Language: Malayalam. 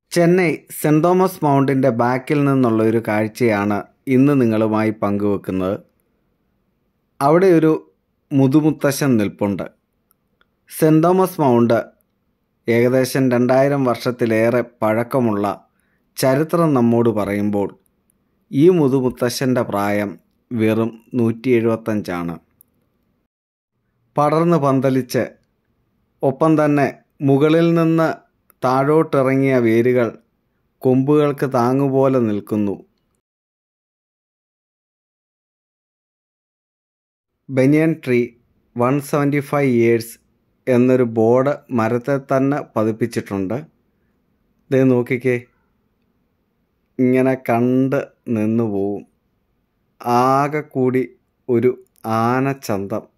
ചെന്നൈ സെൻറ് തോമസ് മൗണ്ടിൻ്റെ ബാക്കിൽ നിന്നുള്ള ഒരു കാഴ്ചയാണ് ഇന്ന് നിങ്ങളുമായി പങ്കുവെക്കുന്നത് അവിടെ ഒരു മുതുമുത്തശ്ശൻ നിൽപ്പുണ്ട് സെൻറ് തോമസ് മൗണ്ട് ഏകദേശം രണ്ടായിരം വർഷത്തിലേറെ പഴക്കമുള്ള ചരിത്രം നമ്മോട് പറയുമ്പോൾ ഈ മുതുമുത്തശ്ശൻ്റെ പ്രായം വെറും നൂറ്റി എഴുപത്തഞ്ചാണ് പടർന്ന് പന്തലിച്ച് ഒപ്പം തന്നെ മുകളിൽ നിന്ന് താഴോട്ടിറങ്ങിയ വേരുകൾ കൊമ്പുകൾക്ക് താങ്ങുപോലെ നിൽക്കുന്നു banyan tree one seventy five years എന്നൊരു ബോർഡ് മരത്തെ തന്നെ പതിപ്പിച്ചിട്ടുണ്ട് ഇത് നോക്കിക്കേ ഇങ്ങനെ കണ്ട് നിന്നു പോവും ആകെ കൂടി ഒരു ആനച്ചന്തം